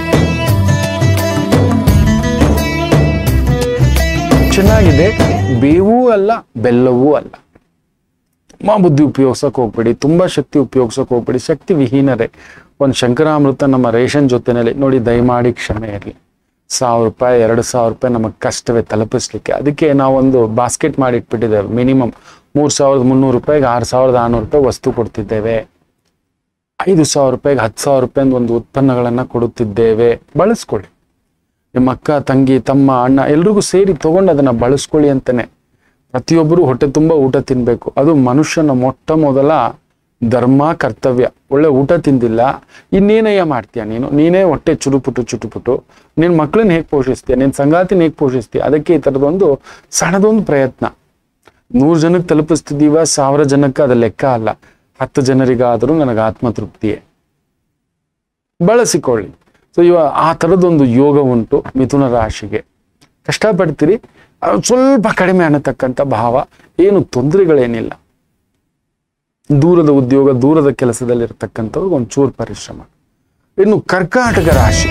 A: ಚೆನ್ನಾಗಿದೆ ಬೇವೂ ಅಲ್ಲ ಬೆಲ್ಲವೂ ಅಲ್ಲ ತುಂಬಾ ಬುದ್ಧಿ ಉಪಯೋಗಿಸಕ್ ಹೋಗ್ಬೇಡಿ ತುಂಬಾ ಶಕ್ತಿ ಉಪಯೋಗಿಸಕ್ ಹೋಗ್ಬೇಡಿ ಶಕ್ತಿ ವಿಹೀನರೇ ಒಂದು ಶಂಕರಾಮೃತ ನಮ್ಮ ರೇಷನ್ ಜೊತೆನಲ್ಲಿ ನೋಡಿ ದಯಮಾಡಿ ಕ್ಷಮೆ ಇರಲಿ ಸಾವಿರ ರೂಪಾಯಿ ಎರಡು ಸಾವಿರ ರೂಪಾಯಿ ನಮಗೆ ಕಷ್ಟವೇ ತಲುಪಿಸ್ಲಿಕ್ಕೆ ಅದಕ್ಕೆ ನಾವೊಂದು ಬಾಸ್ಕೆಟ್ ಮಾಡಿ ಇಟ್ಬಿಟ್ಟಿದ್ದೇವೆ ಮಿನಿಮಮ್ ಮೂರ್ ಸಾವಿರದ ಮುನ್ನೂರು ರೂಪಾಯಿಗೆ ಆರು ಸಾವಿರದ ಆರ್ನೂರು ರೂಪಾಯಿ ವಸ್ತು ಕೊಡ್ತಿದ್ದೇವೆ ಐದು ಸಾವಿರ ರೂಪಾಯಿಗೆ ಹತ್ತು ಸಾವಿರ ರೂಪಾಯಿ ಒಂದು ಉತ್ಪನ್ನಗಳನ್ನ ಕೊಡುತ್ತಿದ್ದೇವೆ ಬಳಸ್ಕೊಳ್ಳಿ ನಿಮ್ಮ ಅಕ್ಕ ತಂಗಿ ತಮ್ಮ ಅಣ್ಣ ಎಲ್ರಿಗೂ ಸೇರಿ ತಗೊಂಡು ಅದನ್ನ ಬಳಸ್ಕೊಳ್ಳಿ ಅಂತಾನೆ ಪ್ರತಿಯೊಬ್ಬರು ಹೊಟ್ಟೆ ತುಂಬ ಊಟ ತಿನ್ಬೇಕು ಅದು ಮನುಷ್ಯನ ಮೊಟ್ಟ ಮೊದಲ ಧರ್ಮ ಕರ್ತವ್ಯ ಒಳ್ಳೆ ಊಟ ತಿಂದಿಲ್ಲ ಇನ್ನೇನಯ್ಯ ಮಾಡ್ತೀಯ ನೀನು ನೀನೇ ಹೊಟ್ಟೆ ಚುರುಪುಟು ಚುಟುಪುಟು ನಿನ್ನ ಮಕ್ಕಳನ್ನ ಹೇಗೆ ಪೋಷಿಸ್ತೀಯ ನಿನ್ನ ಸಂಗಾತಿನ ಹೇಗೆ ಪೋಷಿಸ್ತೀಯ ಅದಕ್ಕೆ ಈ ಥರದೊಂದು ಸಣ್ಣದೊಂದು ಪ್ರಯತ್ನ ನೂರು ಜನಕ್ಕೆ ತಲುಪಿಸ್ತಿದ್ದೀವ ಸಾವಿರ ಜನಕ್ಕೆ ಅದು ಲೆಕ್ಕ ಅಲ್ಲ ಹತ್ತು ಜನರಿಗಾದರೂ ನನಗೆ ಆತ್ಮತೃಪ್ತಿಯೇ ಬಳಸಿಕೊಳ್ಳಿ ಸೊ ಇವ ಆ ಥರದೊಂದು ಯೋಗ ಉಂಟು ಮಿಥುನ ರಾಶಿಗೆ ಕಷ್ಟಪಡ್ತೀರಿ ಅದು ಸ್ವಲ್ಪ ಕಡಿಮೆ ಅನ್ನತಕ್ಕಂಥ ಭಾವ ಏನು ತೊಂದರೆಗಳೇನಿಲ್ಲ ದೂರದ ಉದ್ಯೋಗ ದೂರದ ಕೆಲಸದಲ್ಲಿರ್ತಕ್ಕಂಥವ್ರಿಗೆ ಒಂಚೂರು ಪರಿಶ್ರಮ ಇನ್ನು ಕರ್ಕಾಟಕ ರಾಶಿ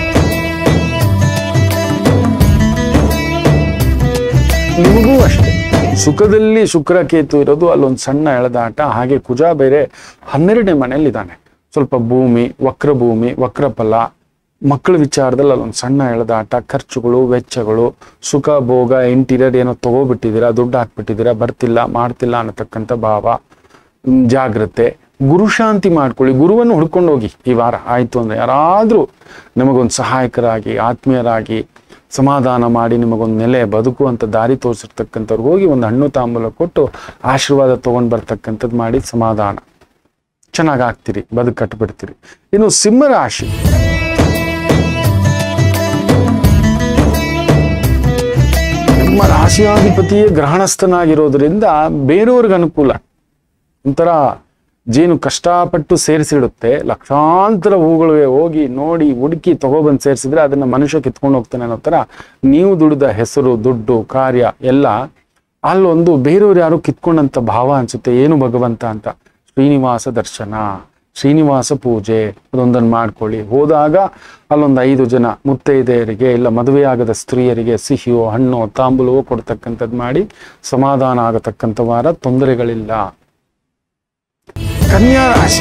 A: ನಿಮಗೂ ಅಷ್ಟೇ ಸುಖದಲ್ಲಿ ಶುಕ್ರ ಕೇತು ಇರೋದು ಅಲ್ಲೊಂದು ಸಣ್ಣ ಎಳೆದಾಟ ಹಾಗೆ ಕುಜ ಬೇರೆ ಹನ್ನೆರಡನೇ ಮನೆಯಲ್ಲಿದ್ದಾನೆ ಸ್ವಲ್ಪ ಭೂಮಿ ವಕ್ರ ಭೂಮಿ ವಕ್ರಫಲ ಮಕ್ಕಳ ವಿಚಾರದಲ್ಲಿ ಅಲ್ಲೊಂದು ಸಣ್ಣ ಎಳೆದಾಟ ಖರ್ಚುಗಳು ವೆಚ್ಚಗಳು ಸುಖ ಭೋಗ ಇಂಟೀರಿಯರ್ ಏನೋ ತಗೋಬಿಟ್ಟಿದ್ದೀರಾ ದುಡ್ಡು ಹಾಕ್ಬಿಟ್ಟಿದ್ದೀರಾ ಬರ್ತಿಲ್ಲ ಮಾಡ್ತಿಲ್ಲ ಅನ್ನತಕ್ಕಂಥ ಭಾವ ಹ್ಮ್, ಜಾಗ್ರತೆ ಗುರುಶಾಂತಿ ಮಾಡ್ಕೊಳ್ಳಿ ಗುರುವನ್ನು ಹುಡ್ಕೊಂಡು ಹೋಗಿ ಈ ವಾರ ಆಯ್ತು ಅಂದ್ರೆ ಯಾರಾದ್ರೂ ನಿಮಗೊಂದು ಸಹಾಯಕರಾಗಿ ಆತ್ಮೀಯರಾಗಿ ಸಮಾಧಾನ ಮಾಡಿ ನಿಮಗೊಂದು ನೆಲೆ ಬದುಕು ಅಂತ ದಾರಿ ತೋರಿಸಿರ್ತಕ್ಕಂಥವ್ರಿಗೆ ಹೋಗಿ ಒಂದು ಹಣ್ಣು ತಾಂಬೂಲ ಕೊಟ್ಟು ಆಶೀರ್ವಾದ ತಗೊಂಡ್ ಬರ್ತಕ್ಕಂಥದ್ದು ಮಾಡಿ ಸಮಾಧಾನ ಚೆನ್ನಾಗಿ ಆಗ್ತೀರಿ ಬದುಕು ಕಟ್ಬಿಡ್ತೀರಿ ಇನ್ನು ಸಿಂಹರಾಶಿ ನಿಮ್ಮ ರಾಶಿಯಾಧಿಪತಿಯೇ ಗ್ರಹಣಸ್ಥನಾಗಿರೋದ್ರಿಂದ ಬೇರೆಯವ್ರಿಗೆ ಅನುಕೂಲ ಒಂಥರ ಜೇನು ಕಷ್ಟಪಟ್ಟು ಸೇರಿಸಿಡುತ್ತೆ ಲಕ್ಷಾಂತರ ಹೂಗಳಿಗೆ ಹೋಗಿ ನೋಡಿ ಹುಡುಕಿ ತಗೊಬಂದು ಸೇರಿಸಿದ್ರೆ ಅದನ್ನ ಮನುಷ್ಯ ಕಿತ್ಕೊಂಡು ಹೋಗ್ತಾನೆ ಅನ್ನೋ ಥರ ನೀವು ದುಡಿದ ಹೆಸರು ದುಡ್ಡು ಕಾರ್ಯ ಎಲ್ಲ ಅಲ್ಲೊಂದು ಬೇರೆಯವ್ರು ಯಾರು ಕಿತ್ಕೊಂಡಂತ ಭಾವ ಅನ್ಸುತ್ತೆ ಏನು ಭಗವಂತ ಅಂತ ಶ್ರೀನಿವಾಸ ದರ್ಶನ ಶ್ರೀನಿವಾಸ ಪೂಜೆ ಅದೊಂದನ್ನು ಮಾಡ್ಕೊಳ್ಳಿ ಹೋದಾಗ ಅಲ್ಲೊಂದು ಐದು ಜನ ಮುತ್ತೈದೆಯರಿಗೆ ಇಲ್ಲ ಮದುವೆಯಾಗದ ಸ್ತ್ರೀಯರಿಗೆ ಸಿಹಿಯೋ ಹಣ್ಣು ತಾಂಬೂಲವೋ ಕೊಡ್ತಕ್ಕಂಥದ್ದು ಮಾಡಿ ಸಮಾಧಾನ ಆಗತಕ್ಕಂಥ ವಾರ ತೊಂದರೆಗಳಿಲ್ಲ ಕನ್ಯಾ ರಾಶಿ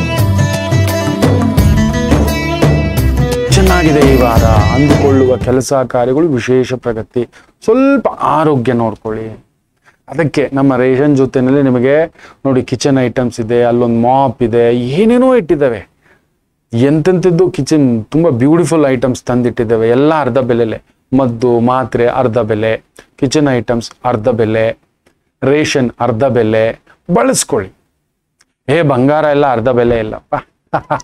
A: ಚೆನ್ನಾಗಿದೆ ಈ ವಾರ ಅಂದುಕೊಳ್ಳುವ ಕೆಲಸ ಕಾರ್ಯಗಳು ವಿಶೇಷ ಪ್ರಗತಿ ಸ್ವಲ್ಪ ಆರೋಗ್ಯ ನೋಡ್ಕೊಳ್ಳಿ ಅದಕ್ಕೆ ನಮ್ಮ ರೇಷನ್ ಜೊತೆನಲ್ಲಿ ನಿಮಗೆ ನೋಡಿ ಕಿಚನ್ ಐಟಮ್ಸ್ ಇದೆ ಅಲ್ಲೊಂದು ಮಾಪ್ ಇದೆ ಏನೇನೋ ಇಟ್ಟಿದ್ದಾವೆ ಎಂತೆಂಥದ್ದು ಕಿಚನ್ ತುಂಬಾ ಬ್ಯೂಟಿಫುಲ್ ಐಟಮ್ಸ್ ತಂದಿಟ್ಟಿದ್ದಾವೆ ಎಲ್ಲ ಅರ್ಧ ಬೆಲೆಲೆ ಮದ್ದು ಮಾತ್ರೆ ಅರ್ಧ ಬೆಲೆ ಕಿಚನ್ ಐಟಮ್ಸ್ ಅರ್ಧ ಬೆಲೆ ರೇಷನ್ ಅರ್ಧ ಬೆಲೆ ಬಳಸ್ಕೊಳ್ಳಿ ಏ ಬಂಗಾರ ಎಲ್ಲ ಅರ್ಧ ಬೆಲೆ ಇಲ್ಲಪ್ಪ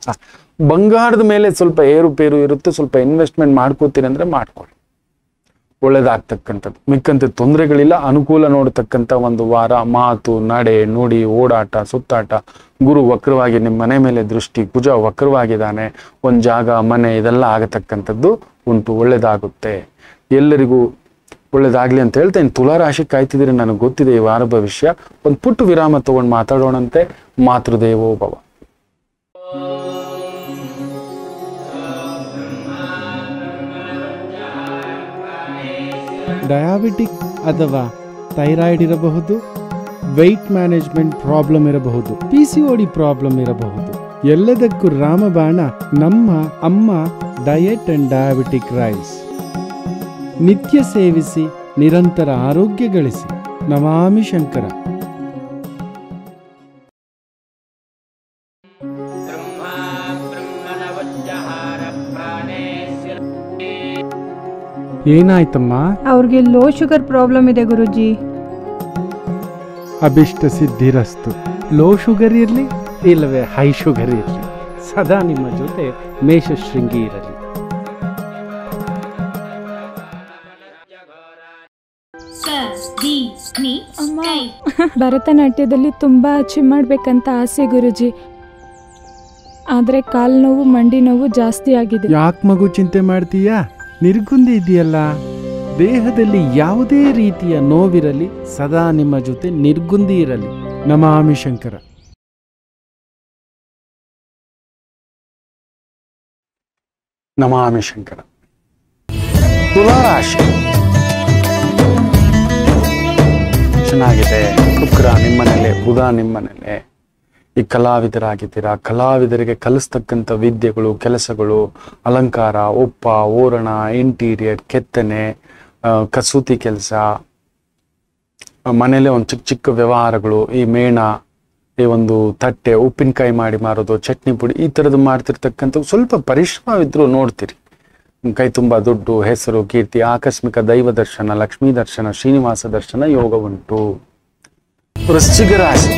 A: ಬಂಗಾರದ ಮೇಲೆ ಸ್ವಲ್ಪ ಏರುಪೇರು ಇರುತ್ತೆ ಸ್ವಲ್ಪ ಇನ್ವೆಸ್ಟ್ಮೆಂಟ್ ಮಾಡ್ಕೋತೀರಿ ಅಂದ್ರೆ ಮಾಡ್ಕೊಳ್ಳಿ ಒಳ್ಳೇದಾಗ್ತಕ್ಕಂಥದ್ದು ಮಿಕ್ಕಂತೆ ತೊಂದರೆಗಳಿಲ್ಲ ಅನುಕೂಲ ನೋಡತಕ್ಕಂಥ ಒಂದು ವಾರ ಮಾತು ನಡೆ ನುಡಿ ಓಡಾಟ ಸುತ್ತಾಟ ಗುರು ವಕ್ರವಾಗಿ ನಿಮ್ಮ ಮನೆ ಮೇಲೆ ದೃಷ್ಟಿ ಕುಜ ವಕ್ರವಾಗಿದ್ದಾನೆ ಒಂದು ಜಾಗ ಮನೆ ಇದೆಲ್ಲ ಆಗತಕ್ಕಂಥದ್ದು ಉಂಟು ಒಳ್ಳೇದಾಗುತ್ತೆ ಎಲ್ಲರಿಗೂ ಒಳ್ಳೇದಾಗ್ಲಿ ಅಂತ ಹೇಳ್ತೇನೆ ತುಲಾರಾಶಿ ಕಾಯ್ತಿದ್ರೆ ನನಗೆ ಗೊತ್ತಿದೆ ಈ ವಾರ ಭವಿಷ್ಯ ಒಂದು ಪುಟ್ಟು ವಿರಾಮ ತಗೊಂಡು ಮಾತಾಡೋಣಂತೆ ಮಾತೃದೇವೋ ಭವ
B: ಡಯಾಬಿಟಿಕ್ ಅಥವಾ ಥೈರಾಯ್ಡ್ ಇರಬಹುದು ವೆಯ್ಟ್ ಮ್ಯಾನೇಜ್ಮೆಂಟ್ ಪ್ರಾಬ್ಲಮ್ ಇರಬಹುದು ಪಿ ಸಿ ಡಿ ಪ್ರಾಬ್ಲಮ್ ಇರಬಹುದು ಎಲ್ಲದಕ್ಕೂ ರಾಮಬಾಣ ನಮ್ಮ ಅಮ್ಮ ಡಯಟ್ ಅಂಡ್ ಡಯಾಬಿಟಿಕ್ ರೈಸ್ ನಿತ್ಯ ಸೇವಿಸಿ ನಿರಂತರ ಆರೋಗ್ಯ ಗಳಿಸಿ ನಮಾಮಿ ಶಂಕರ ಏನಾಯ್ತಮ್ಮ
C: ಅವ್ರಿಗೆ ಲೋ ಶುಗರ್ ಪ್ರಾಬ್ಲಮ್ ಇದೆ ಗುರುಜಿ
B: ಅಭಿಷ್ಟ ಸಿದ್ಧಿರಸ್ತು ಲೋ ಶುಗರ್ ಇರಲಿ ಇಲ್ಲವೇ ಹೈ ಶುಗರ್ ಇರಲಿ ಸದಾ ನಿಮ್ಮ ಜೊತೆ ಮೇಷಶೃಂಗಿ ಇರಲಿ
D: ಸ ದಿ ನಿ
C: ಅಮ್ಮ.
D: ಕೈ
C: ಭರತನಾಟ್ಯದಲ್ಲಿ ತುಂಬಾ ಅಚೀವ್ ಮಾಡ್ಬೇಕಂತ ಆಸೆ ಗುರುಜಿ ಆದ್ರೆ ಕಾಲ್ ನೋವು ಮಂಡಿ ನೋವು ಜಾಸ್ತಿ ಆಗಿದೆ
B: ಯಾಕೆ ಮಗು ಚಿಂತೆ ಮಾಡ್ತೀಯಾ ನಿರ್ಗುಂದಿ ಇದೆಯಲ್ಲ ದೇಹದಲ್ಲಿ ಯಾವುದೇ ರೀತಿಯ ನೋವಿರಲಿ ಸದಾ ನಿಮ್ಮ ಜೊತೆ ನಿರ್ಗುಂದಿ ಇರಲಿ ನಮಾಮಿ ಶಂಕರ
A: ನಮಾಮಿ ಶಂಕರ ತುಲಾರಾಶಿ ಚೆನ್ನಾಗಿದೆ ಶುಕ್ರ ನಿಮ್ಮನೇಲೆ ಬುಧ ನಿಮ್ಮನೇಲೆ ಈ ಕಲಾವಿದರಾಗಿದ್ದೀರಾ ಕಲಾವಿದರಿಗೆ ಕಲಿಸ್ತಕ್ಕಂಥ ವಿದ್ಯೆಗಳು ಕೆಲಸಗಳು ಅಲಂಕಾರ ಒಪ್ಪ ಓರಣ ಇಂಟೀರಿಯರ್ ಕೆತ್ತನೆ ಆ, ಕಸೂತಿ ಕೆಲಸ ಮನೇಲೆ ಒಂದು ಚಿಕ್ಕ ಚಿಕ್ಕ ವ್ಯವಹಾರಗಳು ಈ ಮೇಣ ಈ ಒಂದು ತಟ್ಟೆ ಉಪ್ಪಿನಕಾಯಿ ಮಾಡಿ ಮಾರೋದು ಚಟ್ನಿ ಪುಡಿ ಈ ಥರದ್ದು ಮಾಡ್ತಿರ್ತಕ್ಕಂಥ ಸ್ವಲ್ಪ ಪರಿಶ್ರಮವಿದ್ರು ನೋಡ್ತೀರಿ ಕೈ ತುಂಬ ದುಡ್ಡು ಹೆಸರು ಕೀರ್ತಿ ಆಕಸ್ಮಿಕ ದೈವ ದರ್ಶನ ಲಕ್ಷ್ಮೀ ದರ್ಶನ ಶ್ರೀನಿವಾಸ ದರ್ಶನ ಯೋಗ ಉಂಟು ವೃಶ್ಚಿಕ ರಾಶಿ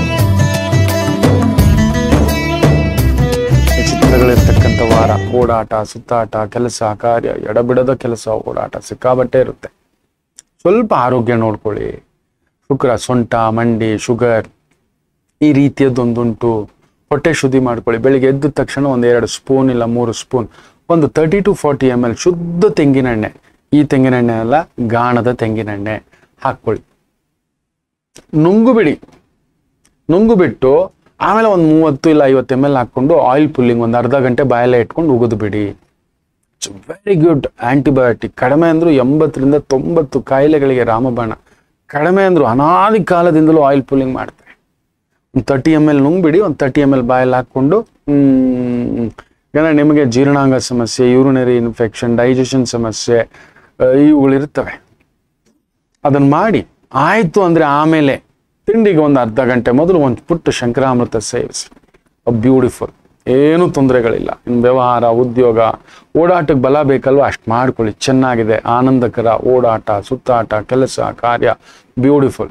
A: ಚಿತ್ರಗಳಿರ್ತಕ್ಕಂಥ ವಾರ ಓಡಾಟ ಸುತ್ತಾಟ ಕೆಲಸ ಕಾರ್ಯ ಎಡಬಿಡದ ಕೆಲಸ ಓಡಾಟ ಸಿಕ್ಕಾಬಟ್ಟೆ ಇರುತ್ತೆ ಸ್ವಲ್ಪ ಆರೋಗ್ಯ ನೋಡ್ಕೊಳ್ಳಿ ಶುಕ್ರ ಸೊಂಟ ಮಂಡಿ ಶುಗರ್ ಈ ರೀತಿಯದ್ದೊಂದುಂಟು ಹೊಟ್ಟೆ ಶುದ್ಧಿ ಮಾಡ್ಕೊಳ್ಳಿ ಬೆಳಿಗ್ಗೆ ಎದ್ದ ತಕ್ಷಣ ಒಂದು ಎರಡು ಸ್ಪೂನ್ ಇಲ್ಲ ಮೂರು ಸ್ಪೂನ್ ಒಂದು thirty to forty M L ಶುದ್ಧ ತೆಂಗಿನೆಣ್ಣೆ ಈ ತೆಂಗಿನೆಣ್ಣೆ ಅಲ್ಲ ಗಾಣದ ತೆಂಗಿನೆಣ್ಣೆ ಹಾಕ್ಕೊಳ್ಳಿ ನುಂಗು ಬಿಡಿ ನುಂಗು ಬಿಟ್ಟು ಆಮೇಲೆ ಒಂದು ಮೂವತ್ತು ಇಲ್ಲ ಐವತ್ತು ಎಮ್ ಎಲ್ ಹಾಕ್ಕೊಂಡು ಆಯಿಲ್ ಪುಲ್ಲಿಂಗ್ ಒಂದು ಅರ್ಧ ಗಂಟೆ ಬಾಯಲ್ಲೇ ಇಟ್ಕೊಂಡು ಉಗಿದು ಬಿಡಿ ಇಟ್ಸ್ ವೆರಿ ಗುಡ್ ಆಂಟಿಬಯೋಟಿಕ್ ಕಡಿಮೆ ಅಂದ್ರು ಎಂಬತ್ತರಿಂದ ತೊಂಬತ್ತು ಕಾಯಿಲೆಗಳಿಗೆ ರಾಮಬಾಣ ಕಡಿಮೆ ಅಂದ್ರು ಅನಾದಿ ಕಾಲದಿಂದಲೂ ಆಯಿಲ್ ಪುಲ್ಲಿಂಗ್ ಮಾಡ್ತಾರೆ ಒಂದು ತರ್ಟಿ ಎಮ್ ಎಲ್ ನುಂಗ್ಬಿಡಿ ಒಂದು ತರ್ಟಿ ಎಮ್ ಎಲ್ ಬಾಯಲ್ಲಿ ಹಾಕ್ಕೊಂಡು ಹ್ಮ್, ಏನಾರ ನಿಮಗೆ ಜೀರ್ಣಾಂಗ ಸಮಸ್ಯೆ ಯೂರಿನರಿ ಇನ್ಫೆಕ್ಷನ್ ಡೈಜೆಷನ್ ಸಮಸ್ಯೆ ಆ, ಇವುಗಳಿರ್ತವೆ ಅದನ್ನ ಮಾಡಿ ಆಯ್ತು ಅಂದ್ರೆ ಆಮೇಲೆ ತಿಂಡಿಗೆ ಒಂದು ಅರ್ಧ ಗಂಟೆ ಮೊದಲು ಒಂದು ಪುಟ್ಟ ಶಂಕರಾಮೃತ ಸೇವಿಸಿ ಬ್ಯೂಟಿಫುಲ್ ಏನು ತೊಂದರೆಗಳಿಲ್ಲ ಇನ್ನು ವ್ಯವಹಾರ ಉದ್ಯೋಗ ಓಡಾಟಕ್ಕೆ ಬಲ ಬೇಕಲ್ವ ಅಷ್ಟು ಮಾಡ್ಕೊಳ್ಳಿ ಚೆನ್ನಾಗಿದೆ ಆನಂದಕರ ಓಡಾಟ ಸುತ್ತಾಟ ಕೆಲಸ ಕಾರ್ಯ ಬ್ಯೂಟಿಫುಲ್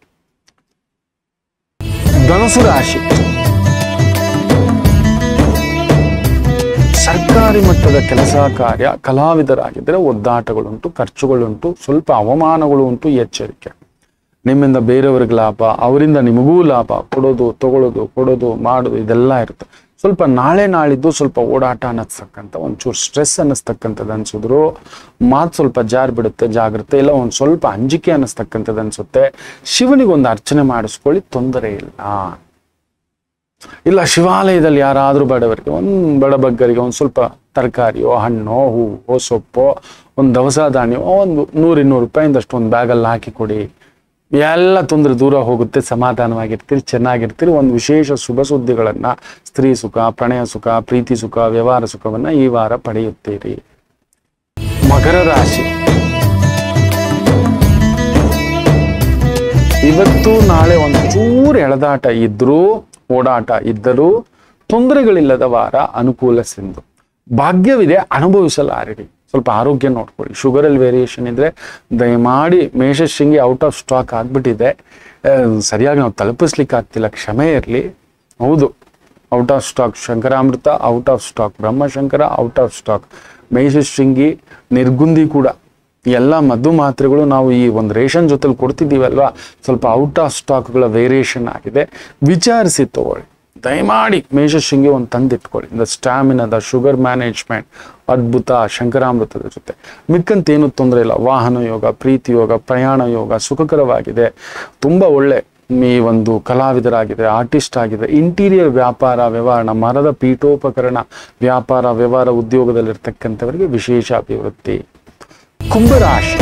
A: ಧನುಸು ರಾಶಿ ಸರ್ಕಾರಿ ಮಟ್ಟದ ಕೆಲಸ ಕಾರ್ಯ ಕಲಾವಿದರಾಗಿದ್ದರೆ ಒದ್ದಾಟಗಳುಂಟು ಖರ್ಚುಗಳುಂಟು ಸ್ವಲ್ಪ ಅವಮಾನಗಳು ಉಂಟು ಎಚ್ಚರಿಕೆ ನಿಮ್ಮಿಂದ ಬೇರೆಯವ್ರಿಗೆ ಲಾಭ ಅವರಿಂದ ನಿಮಗೂ ಲಾಭ ಕೊಡೋದು ತಗೊಳ್ಳೋದು ಕೊಡೋದು ಮಾಡೋದು ಇದೆಲ್ಲ ಇರುತ್ತೆ ಸ್ವಲ್ಪ ನಾಳೆ ನಾಳಿದ್ದು ಸ್ವಲ್ಪ ಓಡಾಟ ಅನ್ನಿಸ್ತಕ್ಕಂಥ ಒಂಚೂರು ಸ್ಟ್ರೆಸ್ ಅನ್ನಿಸ್ತಕ್ಕಂಥದ್ದು ಅನ್ಸಿದ್ರು ಮಾತು ಸ್ವಲ್ಪ ಜಾರ್ ಬಿಡುತ್ತೆ ಜಾಗ್ರತೆ ಇಲ್ಲ ಒಂದು ಸ್ವಲ್ಪ ಅಂಜಿಕೆ ಅನ್ನಿಸ್ತಕ್ಕಂಥದ್ದು ಅನ್ಸುತ್ತೆ ಶಿವನಿಗೆ ಒಂದು ಅರ್ಚನೆ ಮಾಡಿಸ್ಕೊಳ್ಳಿ ತೊಂದರೆ ಇಲ್ಲ ಇಲ್ಲ ಶಿವಾಲಯದಲ್ಲಿ ಯಾರಾದರೂ ಬಡವರಿಗೆ ಒಂದು ಬಡಬಗ್ಗರಿಗೆ ಒಂದು ಸ್ವಲ್ಪ ತರಕಾರಿಯೋ ಹಣ್ಣೋ ಹೂವೋ ಸೊಪ್ಪೋ ಒಂದು ದವಸ ಧಾನ್ಯವೋ ಒಂದು ನೂರು ಇನ್ನೂರು ರೂಪಾಯಿಂದಷ್ಟು ಒಂದು ಬ್ಯಾಗಲ್ಲಿ ಹಾಕಿ ಕೊಡಿ ಎಲ್ಲ ತೊಂದರೆ ದೂರ ಹೋಗುತ್ತೆ ಸಮಾಧಾನವಾಗಿರ್ತೀರಿ ಚೆನ್ನಾಗಿರ್ತೀರಿ ಒಂದು ವಿಶೇಷ ಶುಭ ಸುದ್ದಿಗಳನ್ನ ಸ್ತ್ರೀ ಸುಖ ಪ್ರಣಯ ಸುಖ ಪ್ರೀತಿ ಸುಖ ವ್ಯವಹಾರ ಸುಖವನ್ನ ಈ ವಾರ ಪಡೆಯುತ್ತೀರಿ ಮಕರ ರಾಶಿ ಇವತ್ತು ನಾಳೆ ಒಂದು ಚೂರು ಎಳೆದಾಟ ಇದ್ರೂ ಓಡಾಟ ಇದ್ದರೂ ತೊಂದರೆಗಳಿಲ್ಲದ ವಾರ ಅನುಕೂಲ ಸಿಂಧು ಭಾಗ್ಯವಿದೆ ಅನುಭವಿಸಲಾರಿರಿ ಸ್ವಲ್ಪ ಆರೋಗ್ಯ ನೋಡ್ಕೊಳ್ಳಿ ಶುಗರಲ್ಲಿ ವೇರಿಯೇಷನ್ ಇದ್ರೆ ದಯಮಾಡಿ ಮೇಷಶೃಂಗಿ ಔಟ್ ಆಫ್ ಸ್ಟಾಕ್ ಆಗ್ಬಿಟ್ಟಿದೆ ಆ, ಸರಿಯಾಗಿ ನಾವು ತಲುಪಿಸ್ಲಿಕ್ಕೆ ಆಗ್ತಿಲ್ಲ ಕ್ಷಮೆ ಇರಲಿ ಹೌದು out of stock Shankaramrita out of stock Brahmashankara out of stock ಮೇಷಶೃಂಗಿ ನಿರ್ಗುಂದಿ ಕೂಡ ಎಲ್ಲ ಮದ್ದು ಮಾತ್ರೆಗಳು ನಾವು ಈ ಒಂದು ರೇಷನ್ ಜೊತೆಲಿ ಕೊಡ್ತಿದ್ದೀವಲ್ವಾ ಸ್ವಲ್ಪ ಔಟ್ ಆಫ್ ಸ್ಟಾಕ್ಗಳ ವೇರಿಯೇಷನ್ ಆಗಿದೆ ವಿಚಾರಿಸಿ ತಗೊಳ್ಳಿ ದಯಮಾಡಿ ಮೇಷಶೃಂಗಿ ಒಂದು ತಂದಿಟ್ಕೊಳ್ಳಿ ದ ಸ್ಟ್ಯಾಮಿನದ ಶುಗರ್ ಮ್ಯಾನೇಜ್ಮೆಂಟ್ ಅದ್ಭುತ ಶಂಕರಾಮೃತದ ಜೊತೆ ಮಿಕ್ಕಂತೇನು ತೊಂದರೆ ಇಲ್ಲ ವಾಹನ ಯೋಗ ಪ್ರೀತಿ ಯೋಗ ಪ್ರಯಾಣ ಯೋಗ ಸುಖಕರವಾಗಿದೆ ತುಂಬ ಒಳ್ಳೆ ಈ ಒಂದು ಕಲಾವಿದರಾಗಿದೆ ಆರ್ಟಿಸ್ಟ್ ಆಗಿದೆ ಇಂಟೀರಿಯರ್ ವ್ಯಾಪಾರ ವ್ಯವಹಾರ ಮರದ ಪೀಠೋಪಕರಣ ವ್ಯಾಪಾರ ವ್ಯವಹಾರ ಉದ್ಯೋಗದಲ್ಲಿರ್ತಕ್ಕಂಥವರಿಗೆ ವಿಶೇಷ ಅಭಿವೃದ್ಧಿ ಕುಂಭರಾಶಿ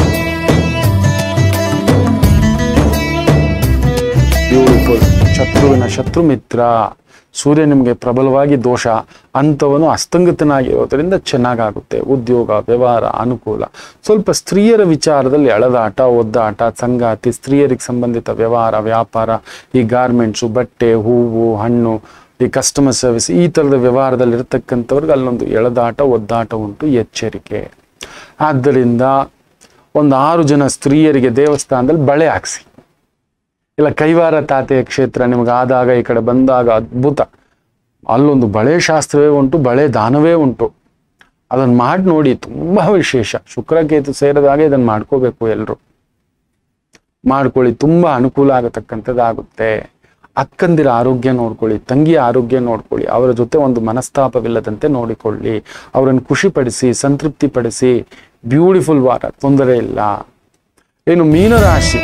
A: ಬ್ಯೂಟಿಫುಲ್ ಶತ್ರುವಿನ ಶತ್ರು ಮಿತ್ರ ಸೂರ್ಯ ನಿಮಗೆ ಪ್ರಬಲವಾಗಿ ದೋಷ ಅಂಥವನು ಅಸ್ತಂಗತನಾಗಿರೋದ್ರಿಂದ ಚೆನ್ನಾಗಾಗುತ್ತೆ ಉದ್ಯೋಗ ವ್ಯವಹಾರ ಅನುಕೂಲ ಸ್ವಲ್ಪ ಸ್ತ್ರೀಯರ ವಿಚಾರದಲ್ಲಿ ಎಳೆದಾಟ ಒದ್ದಾಟ ಸಂಗಾತಿ ಸ್ತ್ರೀಯರಿಗೆ ಸಂಬಂಧಿತ ವ್ಯವಹಾರ ವ್ಯಾಪಾರ ಈ ಗಾರ್ಮೆಂಟ್ಸು ಬಟ್ಟೆ ಹೂವು ಹಣ್ಣು ಈ ಕಸ್ಟಮರ್ ಸರ್ವಿಸ್ ಈ ಥರದ ವ್ಯವಹಾರದಲ್ಲಿ ಇರತಕ್ಕಂಥವ್ರಿಗೆ ಅಲ್ಲೊಂದು ಎಳೆದಾಟ ಒದ್ದಾಟ ಉಂಟು ಎಚ್ಚರಿಕೆ ಆದ್ದರಿಂದ ಒಂದು ಆರು ಜನ ಸ್ತ್ರೀಯರಿಗೆ ದೇವಸ್ಥಾನದಲ್ಲಿ ಬಳೆ ಹಾಕ್ಸಿ ಇಲ್ಲ ಕೈವಾರ ತಾತೆಯ ಕ್ಷೇತ್ರ ನಿಮಗೆ ಆದಾಗ ಈ ಕಡೆ ಬಂದಾಗ ಅದ್ಭುತ ಅಲ್ಲೊಂದು ಬಳೆ ಶಾಸ್ತ್ರವೇ ಉಂಟು ಬಳೆ ದಾನವೇ ಉಂಟು ಅದನ್ನು ಮಾಡಿ ನೋಡಿ ತುಂಬಾ ವಿಶೇಷ ಶುಕ್ರಕೇತು ಸೇರಿದಾಗ ಇದನ್ನು ಮಾಡ್ಕೋಬೇಕು ಎಲ್ಲರೂ ಮಾಡ್ಕೊಳ್ಳಿ ತುಂಬಾ ಅನುಕೂಲ ಆಗತಕ್ಕಂಥದ್ದಾಗುತ್ತೆ ಅಕ್ಕಂದಿರ ಆರೋಗ್ಯ ನೋಡ್ಕೊಳ್ಳಿ ತಂಗಿಯ ಆರೋಗ್ಯ ನೋಡ್ಕೊಳ್ಳಿ ಅವರ ಜೊತೆ ಒಂದು ಮನಸ್ತಾಪವಿಲ್ಲದಂತೆ ನೋಡಿಕೊಳ್ಳಿ ಅವರನ್ನು ಖುಷಿಪಡಿಸಿ ಸಂತೃಪ್ತಿಪಡಿಸಿ ಬ್ಯೂಟಿಫುಲ್ ವಾರ ತೊಂದರೆ ಇಲ್ಲ ಏನು ಮೀನರಾಶಿ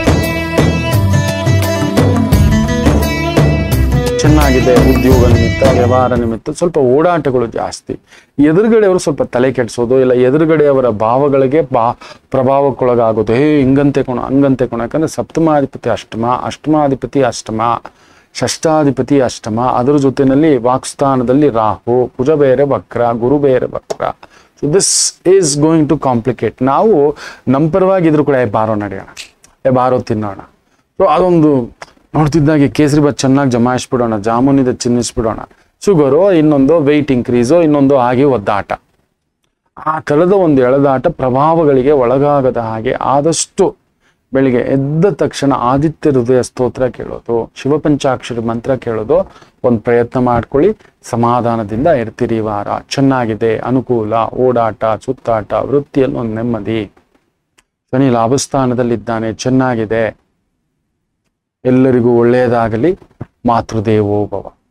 A: ಚೆನ್ನಾಗಿದೆ ಉದ್ಯೋಗ ನಿಮಿತ್ತ ವ್ಯವಹಾರ ನಿಮಿತ್ತ ಸ್ವಲ್ಪ ಓಡಾಟಗಳು ಜಾಸ್ತಿ ಎದುರುಗಡೆಯವರು ಸ್ವಲ್ಪ ತಲೆ ಕೆಡಿಸೋದು ಇಲ್ಲ ಎದುರುಗಡೆಯವರ ಭಾವಗಳಿಗೆ ಬಾ ಪ್ರಭಾವಕ್ಕೊಳಗಾಗೋದು ಹೇ ಹಿಂಗಂತೆ ಕೋಣ ಹಂಗಂತೆ ಕೋಣ ಯಾಕಂದ್ರೆ ಸಪ್ತಮಾಧಿಪತಿ ಅಷ್ಟಮ ಅಷ್ಟಮಾಧಿಪತಿ ಅಷ್ಟಮ ಷಷ್ಟಾಧಿಪತಿ ಅಷ್ಟಮ ಅದರ ಜೊತೆಯಲ್ಲಿ ವಾಕ್ಸ್ಥಾನದಲ್ಲಿ ರಾಹು ಕುಜ ಬೇರೆ ವಕ್ರ ಗುರು ಬೇರೆ ವಕ್ರ so this is going to complicate ನಾವು ನಮ್ಮ ಪರವಾಗಿ ಇದ್ರು ಕೂಡ ಏ ಬಾರೋ ನಡೆಯೋಣ ಏ ಬಾರೋ ತಿನ್ನೋಣ ಸೊ ಅದೊಂದು ನೋಡ್ತಿದ್ದಾಗೆ ಕೇಸರಿ ಬಾತ್ ಚೆನ್ನಾಗಿ ಜಮಾಯಿಸ್ಬಿಡೋಣ ಜಾಮೂನಿದ ಚಿನ್ನಿಸ್ಬಿಡೋಣ ಶುಗರು ಇನ್ನೊಂದು ವೆಯ್ಟ್ ಇಂಕ್ರೀಸು ಇನ್ನೊಂದು ಹಾಗೆ ಒದ್ದಾಟ ಆ ಥರದ ಒಂದು ಎಳೆದಾಟ ಪ್ರಭಾವಗಳಿಗೆ ಒಳಗಾಗದ ಹಾಗೆ ಆದಷ್ಟು ಬೆಳಿಗ್ಗೆ ಎದ್ದ ತಕ್ಷಣ ಆದಿತ್ಯ ಹೃದಯ ಸ್ತೋತ್ರ ಕೇಳೋದು ಶಿವಪಂಚಾಕ್ಷರಿ ಮಂತ್ರ ಕೇಳೋದು ಒಂದು ಪ್ರಯತ್ನ ಮಾಡ್ಕೊಳ್ಳಿ ಸಮಾಧಾನದಿಂದ ಇರ್ತೀರಿ ಈ ವಾರ ಚೆನ್ನಾಗಿದೆ ಅನುಕೂಲ ಓಡಾಟ ಸುತ್ತಾಟ ವೃತ್ತಿಯಲ್ಲಿ ಒಂದು ನೆಮ್ಮದಿ ಶನಿ ಲಾಭಸ್ಥಾನದಲ್ಲಿದ್ದಾನೆ ಚೆನ್ನಾಗಿದೆ ಎಲ್ಲರಿಗೂ ಒಳ್ಳೆಯದಾಗಲಿ ಮಾತೃದೇವೋಭವ